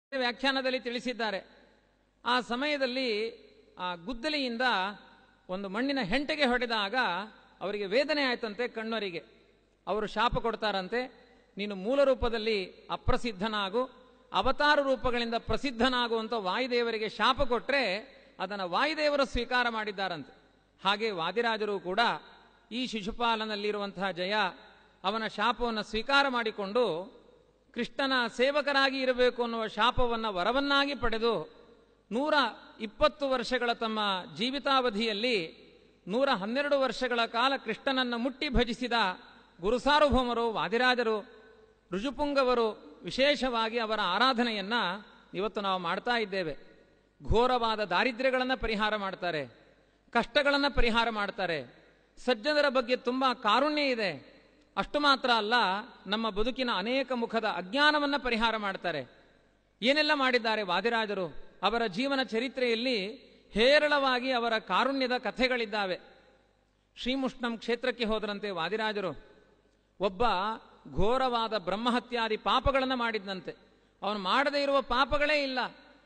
ವ್ಯಾಖ್ಯಾನದಲ್ಲಿ ತಿಳಿಸಿದ್ದಾರೆ ಆ ಸಮಯದಲ್ಲಿ ಆ ಗುದ್ದಲಿಯಿಂದ ಒಂದು ಮಣ್ಣಿನ ಹೆಂಟೆಗೆ ಹೊಡೆದಾಗ ಅವರಿಗೆ ವೇದನೆ ಆಯ್ತಂತೆ ಕಣ್ಣವರಿಗೆ ಅವರು ಶಾಪ ಕೊಡ್ತಾರಂತೆ ನೀನು ಮೂಲ ರೂಪದಲ್ಲಿ ಅಪ್ರಸಿದ್ಧನಾಗು ಅವತಾರ ರೂಪಗಳಿಂದ ಪ್ರಸಿದ್ಧನಾಗುವಂತ ವಾಯುದೇವರಿಗೆ ಶಾಪ ಕೊಟ್ಟರೆ ಅದನ್ನು ವಾಯುದೇವರು ಸ್ವೀಕಾರ ಮಾಡಿದ್ದಾರಂತೆ ಹಾಗೆ ವಾದಿರಾಜರು ಕೂಡ ಈ ಶಿಶುಪಾಲನಲ್ಲಿರುವಂತಹ ಜಯ ಅವನ ಶಾಪವನ್ನು ಸ್ವೀಕಾರ ಮಾಡಿಕೊಂಡು ಕೃಷ್ಣನ ಸೇವಕರಾಗಿ ಇರಬೇಕು ಅನ್ನುವ ಶಾಪವನ್ನು ವರವನ್ನಾಗಿ ಪಡೆದು ನೂರ ಇಪ್ಪತ್ತು ವರ್ಷಗಳ ತಮ್ಮ ಜೀವಿತಾವಧಿಯಲ್ಲಿ ನೂರ ಹನ್ನೆರಡು ವರ್ಷಗಳ ಕಾಲ ಕೃಷ್ಣನನ್ನು ಮುಟ್ಟಿ ಭಜಿಸಿದ ಗುರುಸಾರ್ವಭೌಮರು ವಾದಿರಾಜರು ರುಜುಪುಂಗವರು ವಿಶೇಷವಾಗಿ ಅವರ ಆರಾಧನೆಯನ್ನ ಇವತ್ತು ನಾವು ಮಾಡ್ತಾ ಇದ್ದೇವೆ ಘೋರವಾದ ದಾರಿದ್ರ್ಯಗಳನ್ನು ಪರಿಹಾರ ಮಾಡ್ತಾರೆ ಕಷ್ಟಗಳನ್ನು ಪರಿಹಾರ ಮಾಡ್ತಾರೆ ಸಜ್ಜನರ ಬಗ್ಗೆ ತುಂಬಾ ಕಾರುಣ್ಯ ಇದೆ ಅಷ್ಟು ಮಾತ್ರ ಅಲ್ಲ ನಮ್ಮ ಬದುಕಿನ ಅನೇಕ ಮುಖದ ಅಜ್ಞಾನವನ್ನು ಪರಿಹಾರ ಮಾಡ್ತಾರೆ ಏನೆಲ್ಲ ಮಾಡಿದ್ದಾರೆ ವಾದಿರಾಜರು ಅವರ ಜೀವನ ಚರಿತ್ರೆಯಲ್ಲಿ ಹೇರಳವಾಗಿ ಅವರ ಕಾರುಣ್ಯದ ಕಥೆಗಳಿದ್ದಾವೆ ಶ್ರೀಮುಷ್ಣಂ ಕ್ಷೇತ್ರಕ್ಕೆ ಹೋದರಂತೆ ವಾದಿರಾಜರು ಒಬ್ಬ ಘೋರವಾದ ಬ್ರಹ್ಮಹತ್ಯಾದಿ ಪಾಪಗಳನ್ನು ಮಾಡಿದ್ದಂತೆ ಅವನು ಮಾಡದೇ ಇರುವ ಪಾಪಗಳೇ ಇಲ್ಲ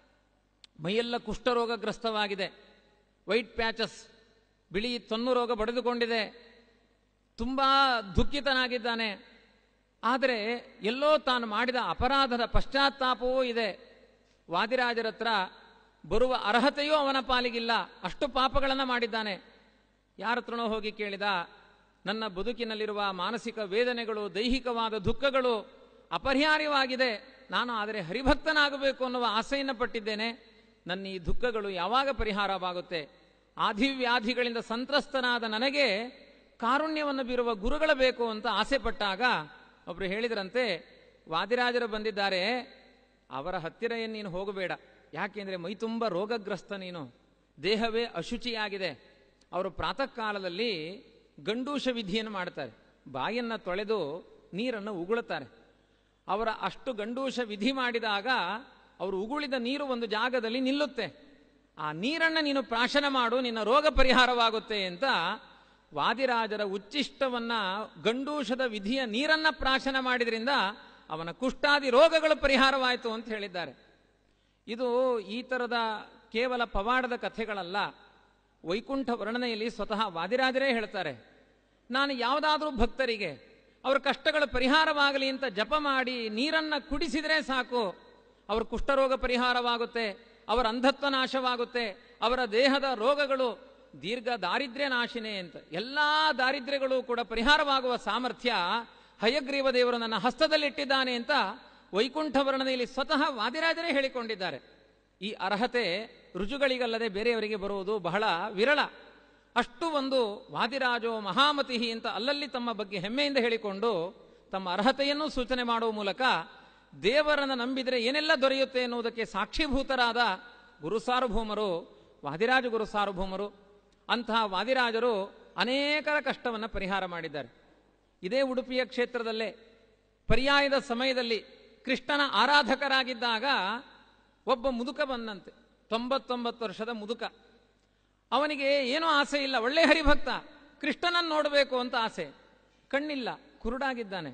ಮೈಯೆಲ್ಲ ಕುಷ್ಠರೋಗಗ್ರಸ್ತವಾಗಿದೆ ವೈಟ್ ಪ್ಯಾಚಸ್ ಬಿಳಿ ತೊನ್ನು ರೋಗ ಬಡಿದುಕೊಂಡಿದೆ ತುಂಬಾ ದುಃಖಿತನಾಗಿದ್ದಾನೆ ಆದರೆ ಎಲ್ಲೋ ತಾನು ಮಾಡಿದ ಅಪರಾಧದ ಪಶ್ಚಾತ್ತಾಪವೂ ಇದೆ ವಾದಿರಾಜರ ಹತ್ರ ಬರುವ ಅರ್ಹತೆಯೂ ಅವನ ಪಾಲಿಗಿಲ್ಲ ಅಷ್ಟು ಪಾಪಗಳನ್ನು ಮಾಡಿದ್ದಾನೆ ಯಾರ ಹತ್ರನೋ ಹೋಗಿ ಕೇಳಿದ ನನ್ನ ಬದುಕಿನಲ್ಲಿರುವ ಮಾನಸಿಕ ವೇದನೆಗಳು ದೈಹಿಕವಾದ ದುಃಖಗಳು ಅಪರಿಹಾರ್ಯವಾಗಿದೆ ನಾನು ಆದರೆ ಹರಿಭಕ್ತನಾಗಬೇಕು ಅನ್ನುವ ಆಸೆಯನ್ನು ಪಟ್ಟಿದ್ದೇನೆ ನನ್ನ ಈ ದುಃಖಗಳು ಯಾವಾಗ ಪರಿಹಾರವಾಗುತ್ತೆ ಆಧಿವ್ಯಾಧಿಗಳಿಂದ ಸಂತ್ರಸ್ತನಾದ ನನಗೆ ಕಾರುಣ್ಯವನ್ನು ಬೀರುವ ಗುರುಗಳ ಬೇಕು ಅಂತ ಆಸೆ ಪಟ್ಟಾಗ ಒಬ್ರು ಹೇಳಿದ್ರಂತೆ ವಾದಿರಾಜರು ಬಂದಿದ್ದಾರೆ ಅವರ ಹತ್ತಿರ ಏನು ನೀನು ಹೋಗಬೇಡ ಯಾಕೆಂದ್ರೆ ಮೈ ತುಂಬ ರೋಗಗ್ರಸ್ತ ನೀನು ದೇಹವೇ ಅಶುಚಿಯಾಗಿದೆ ಅವರು ಪ್ರಾತಃ ಕಾಲದಲ್ಲಿ ಗಂಡೂಷ ವಿಧಿಯನ್ನು ಮಾಡ್ತಾರೆ ಬಾಯನ್ನು ತೊಳೆದು ನೀರನ್ನು ಉಗುಳುತ್ತಾರೆ ಅವರ ಅಷ್ಟು ಗಂಡೂಷ ವಿಧಿ ಮಾಡಿದಾಗ ಅವರು ಉಗುಳಿದ ನೀರು ಒಂದು ಜಾಗದಲ್ಲಿ ನಿಲ್ಲುತ್ತೆ ಆ ನೀರನ್ನು ನೀನು ಪ್ರಾಶನ ಮಾಡು ನಿನ್ನ ರೋಗ ಪರಿಹಾರವಾಗುತ್ತೆ ಅಂತ ವಾದಿರಾಜರ ಉಚ್ಚಿಷ್ಟವನ್ನ ಗಂಡೂಷದ ವಿಧಿಯ ನೀರನ್ನ ಪ್ರಾಶನ ಮಾಡಿದ್ರಿಂದ ಅವನ ಕುಷ್ಠಾದಿ ರೋಗಗಳು ಪರಿಹಾರವಾಯಿತು ಅಂತ ಹೇಳಿದ್ದಾರೆ ಇದು ಈ ತರದ ಕೇವಲ ಪವಾಡದ ಕಥೆಗಳಲ್ಲ ವೈಕುಂಠ ವರ್ಣನೆಯಲ್ಲಿ ಸ್ವತಃ ವಾದಿರಾಜರೇ ಹೇಳ್ತಾರೆ ನಾನು ಯಾವುದಾದ್ರೂ ಭಕ್ತರಿಗೆ ಅವರ ಕಷ್ಟಗಳ ಪರಿಹಾರವಾಗಲಿ ಅಂತ ಜಪ ಮಾಡಿ ನೀರನ್ನ ಕುಡಿಸಿದ್ರೆ ಸಾಕು ಅವ್ರ ಕುಷ್ಠರೋಗ ಪರಿಹಾರವಾಗುತ್ತೆ ಅವರ ಅಂಧತ್ವ ನಾಶವಾಗುತ್ತೆ ಅವರ ದೇಹದ ರೋಗಗಳು ದೀರ್ಘ ದಾರಿದ್ರ್ಯ ನಾಶಿನೇ ಅಂತ ಎಲ್ಲಾ ದಾರಿದ್ರ್ಯಗಳು ಕೂಡ ಪರಿಹಾರವಾಗುವ ಸಾಮರ್ಥ್ಯ ಹಯಗ್ರೀವ ದೇವರು ನನ್ನ ಹಸ್ತದಲ್ಲಿಟ್ಟಿದ್ದಾನೆ ಅಂತ ವೈಕುಂಠ ವರ್ಣನೆಯಲ್ಲಿ ಸ್ವತಃ ವಾದಿರಾಜರೇ ಹೇಳಿಕೊಂಡಿದ್ದಾರೆ ಈ ಅರ್ಹತೆ ರುಜುಗಳಿಗಲ್ಲದೆ ಬೇರೆಯವರಿಗೆ ಬರುವುದು ಬಹಳ ವಿರಳ ಅಷ್ಟು ಒಂದು ವಾದಿರಾಜೋ ಮಹಾಮತಿ ಅಂತ ಅಲ್ಲಲ್ಲಿ ತಮ್ಮ ಬಗ್ಗೆ ಹೆಮ್ಮೆಯಿಂದ ಹೇಳಿಕೊಂಡು ತಮ್ಮ ಅರ್ಹತೆಯನ್ನು ಸೂಚನೆ ಮಾಡುವ ಮೂಲಕ ದೇವರನ್ನು ನಂಬಿದರೆ ಏನೆಲ್ಲ ದೊರೆಯುತ್ತೆ ಎನ್ನುವುದಕ್ಕೆ ಸಾಕ್ಷೀಭೂತರಾದ ಗುರು ಸಾರ್ವಭೌಮರು ವಾದಿರಾಜ ಗುರು ಸಾರ್ವಭೌಮರು ಅಂತಹ ವಾದಿರಾಜರು ಅನೇಕರ ಕಷ್ಟವನ್ನು ಪರಿಹಾರ ಮಾಡಿದ್ದಾರೆ ಇದೇ ಉಡುಪಿಯ ಕ್ಷೇತ್ರದಲ್ಲೇ ಪರ್ಯಾಯದ ಸಮಯದಲ್ಲಿ ಕೃಷ್ಣನ ಆರಾಧಕರಾಗಿದ್ದಾಗ ಒಬ್ಬ ಮುದುಕ ಬಂದಂತೆ ತೊಂಬತ್ತೊಂಬತ್ತು ವರ್ಷದ ಮುದುಕ ಅವನಿಗೆ ಏನೂ ಆಸೆ ಇಲ್ಲ ಒಳ್ಳೆ ಹರಿಭಕ್ತ ಕೃಷ್ಣನನ್ನು ನೋಡಬೇಕು ಅಂತ ಆಸೆ ಕಣ್ಣಿಲ್ಲ ಕುರುಡಾಗಿದ್ದಾನೆ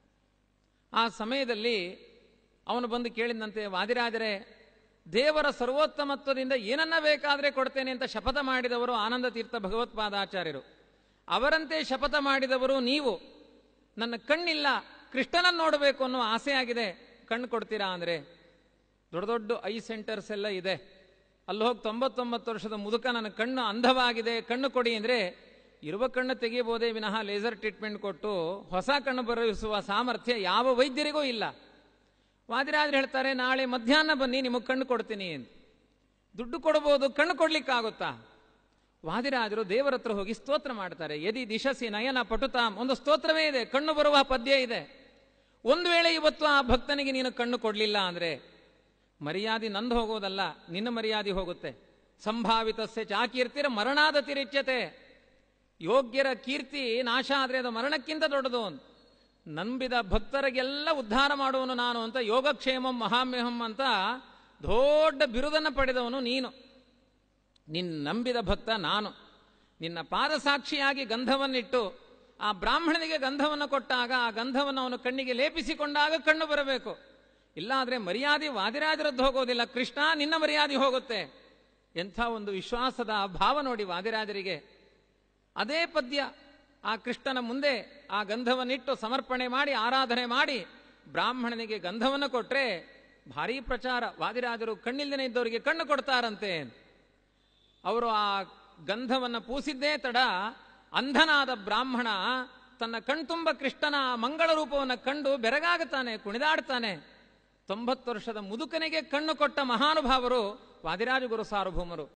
ಆ ಸಮಯದಲ್ಲಿ ಅವನು ಬಂದು ಕೇಳಿದಂತೆ ವಾದಿರಾಜರೇ ದೇವರ ಸರ್ವೋತ್ತಮತ್ವದಿಂದ ಏನನ್ನ ಬೇಕಾದರೆ ಕೊಡ್ತೇನೆ ಅಂತ ಶಪಥ ಮಾಡಿದವರು ಆನಂದ ತೀರ್ಥ ಭಗವತ್ಪಾದಾಚಾರ್ಯರು ಅವರಂತೆ ಶಪಥ ಮಾಡಿದವರು ನೀವು ನನ್ನ ಕಣ್ಣಿಲ್ಲ ಕೃಷ್ಣನನ್ನು ನೋಡಬೇಕು ಅನ್ನೋ ಆಸೆ ಆಗಿದೆ ಕಣ್ಣು ಕೊಡ್ತೀರಾ ಅಂದ್ರೆ ದೊಡ್ಡ ದೊಡ್ಡ ಐ ಸೆಂಟರ್ಸ್ ಎಲ್ಲ ಇದೆ ಅಲ್ಲಿ ಹೋಗಿ ತೊಂಬತ್ತೊಂಬತ್ತು ವರ್ಷದ ಮುದುಕ ನನ್ನ ಕಣ್ಣು ಅಂಧವಾಗಿದೆ ಕಣ್ಣು ಕೊಡಿ ಅಂದ್ರೆ ಇರುವ ಕಣ್ಣು ತೆಗೆಯಬಹುದೇ ವಿನಃ ಲೇಸರ್ ಟ್ರೀಟ್ಮೆಂಟ್ ಕೊಟ್ಟು ಹೊಸ ಕಣ್ಣು ಬರೆಸುವ ಸಾಮರ್ಥ್ಯ ಯಾವ ವೈದ್ಯರಿಗೂ ಇಲ್ಲ ವಾದಿರಾಜರು ಹೇಳ್ತಾರೆ ನಾಳೆ ಮಧ್ಯಾಹ್ನ ಬನ್ನಿ ನಿಮಗೆ ಕಣ್ಣು ಕೊಡ್ತೀನಿ ಅಂತ ದುಡ್ಡು ಕೊಡಬಹುದು ಕಣ್ಣು ಕೊಡ್ಲಿಕ್ಕಾಗುತ್ತಾ ವಾದಿರಾಜರು ದೇವರ ಹತ್ರ ಹೋಗಿ ಸ್ತೋತ್ರ ಮಾಡ್ತಾರೆ ಯದಿ ದಿಶಸಿ ನಯನ ಪಟುತಾಂ ಒಂದು ಸ್ತೋತ್ರವೇ ಇದೆ ಕಣ್ಣು ಬರುವ ಪದ್ಯ ಇದೆ ಒಂದು ವೇಳೆ ಇವತ್ತು ಆ ಭಕ್ತನಿಗೆ ನೀನು ಕಣ್ಣು ಕೊಡ್ಲಿಲ್ಲ ಅಂದ್ರೆ ಮರ್ಯಾದೆ ನಂದು ಹೋಗೋದಲ್ಲ ನಿನ್ನ ಮರ್ಯಾದೆ ಹೋಗುತ್ತೆ ಸಂಭಾವಿತಸ್ಯ ಚಾಕೀರ್ತಿರ ಮರಣಾದ ತಿರಿಚ್ಯತೆ ಯೋಗ್ಯರ ಕೀರ್ತಿ ನಾಶ ಆದ್ರೆ ಅದು ಮರಣಕ್ಕಿಂತ ದೊಡ್ಡದು ಅಂತ ನಂಬಿದ ಭಕ್ತರಿಗೆಲ್ಲ ಉದ್ಧಾರ ಮಾಡುವನು ನಾನು ಅಂತ ಯೋಗಕ್ಷೇಮಂ ಮಹಾಮ್ಯಹಂ ಅಂತ ದೊಡ್ಡ ಬಿರುದನ್ನು ಪಡೆದವನು ನೀನು ನಿನ್ನ ನಂಬಿದ ಭಕ್ತ ನಾನು ನಿನ್ನ ಪಾದಸಾಕ್ಷಿಯಾಗಿ ಗಂಧವನ್ನಿಟ್ಟು ಆ ಬ್ರಾಹ್ಮಣನಿಗೆ ಗಂಧವನ್ನು ಕೊಟ್ಟಾಗ ಆ ಗಂಧವನ್ನು ಅವನು ಕಣ್ಣಿಗೆ ಲೇಪಿಸಿಕೊಂಡಾಗ ಕಣ್ಣು ಬರಬೇಕು ಇಲ್ಲಾದ್ರೆ ಮರ್ಯಾದೆ ವಾದಿರಾಜರದ್ದು ಹೋಗೋದಿಲ್ಲ ಕೃಷ್ಣ ನಿನ್ನ ಮರ್ಯಾದೆ ಹೋಗುತ್ತೆ ಎಂಥ ಒಂದು ವಿಶ್ವಾಸದ ಭಾವ ನೋಡಿ ವಾದಿರಾಜರಿಗೆ ಅದೇ ಪದ್ಯ ಆ ಕೃಷ್ಣನ ಮುಂದೆ ಆ ಗಂಧವನ್ನಿಟ್ಟು ಸಮರ್ಪಣೆ ಮಾಡಿ ಆರಾಧನೆ ಮಾಡಿ ಬ್ರಾಹ್ಮಣನಿಗೆ ಗಂಧವನ್ನು ಕೊಟ್ರೆ ಭಾರೀ ಪ್ರಚಾರ ವಾದಿರಾಜರು ಕಣ್ಣಿಲ್ದೇನೆ ಇದ್ದವರಿಗೆ ಕಣ್ಣು ಕೊಡ್ತಾರಂತೆ ಅವರು ಆ ಗಂಧವನ್ನು ಪೂಸಿದ್ದೇ ತಡ ಅಂಧನಾದ ಬ್ರಾಹ್ಮಣ ತನ್ನ ಕಣ್ತುಂಬ ಕೃಷ್ಣನ ಆ ಮಂಗಳ ರೂಪವನ್ನು ಕಂಡು ಬೆರಗಾಗುತ್ತಾನೆ ಕುಣಿದಾಡ್ತಾನೆ ತೊಂಬತ್ತು ವರ್ಷದ ಮುದುಕನಿಗೆ ಕಣ್ಣು ಕೊಟ್ಟ ಮಹಾನುಭಾವರು ವಾದಿರಾಜ ಗುರು ಸಾರ್ವಭೌಮರು